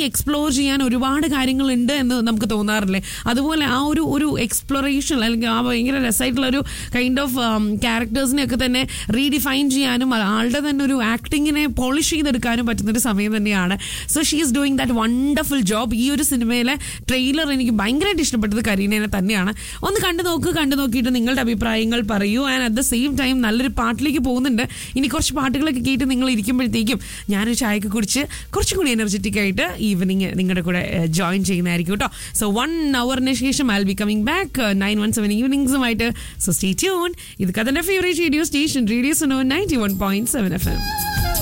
explore ചെയ്യാൻ ഒരുപാട് കാര്യങ്ങളുണ്ട് എന്ന് നമുക്ക് തോന്നാറില്ലേ അതുപോലെ ആ ഒരു ഒരു എക്സ്പ്ലോറേഷൻ അല്ലെങ്കിൽ ആ ഭയങ്കര രസമായിട്ടുള്ള ഒരു കൈൻഡ് ഓഫ് ക്യാരക്ടേഴ്സിനെ ഒക്കെ തന്നെ റീഡിഫൈൻ ചെയ്യാനും ആളുടെ തന്നെ ഒരു ആക്ടിങ്ങിനെ പോളിഷ് ചെയ്തെടുക്കാനും പറ്റുന്ന ഒരു സമയം തന്നെയാണ് so she is doing that wonderful job ഈ ഒരു സിനിമയിലെ ട്രെയിലർ എനിക്ക് ഭയങ്കരമായിട്ട് ഇഷ്ടപ്പെട്ടത് കരീനേനെ തന്നെയാണ് ഒന്ന് കണ്ടു നോക്ക് കണ്ടു നോക്കിയിട്ട് നിങ്ങളുടെ അഭിപ്രായങ്ങൾ പറയൂ and at the same time നല്ലൊരു പാട്ടിലേക്ക് പോകുന്നുണ്ട് ഇനി കുറച്ച് പാട്ടുകളൊക്കെ കേട്ട് നിങ്ങൾ ഇരിക്കുമ്പോഴത്തേക്കും ഞാനൊരു ചായക്ക് കുടിച്ച് കുറച്ചും കൂടി എനർജറ്റിക് ആയിട്ട് ഈവനിങ് നിങ്ങളുടെ കൂടെ ജോയിൻ ചെയ്യുന്നതായിരിക്കും കേട്ടോ സോ വൺ അവറിന് ശേഷം I be coming back nine one seven ഈവനിങ്സുമായിട്ട് സോ സ്റ്റേ ട്യൂൺ ഇത് കഥന്റെ favourite radio station radio Suno ninety one point seven F M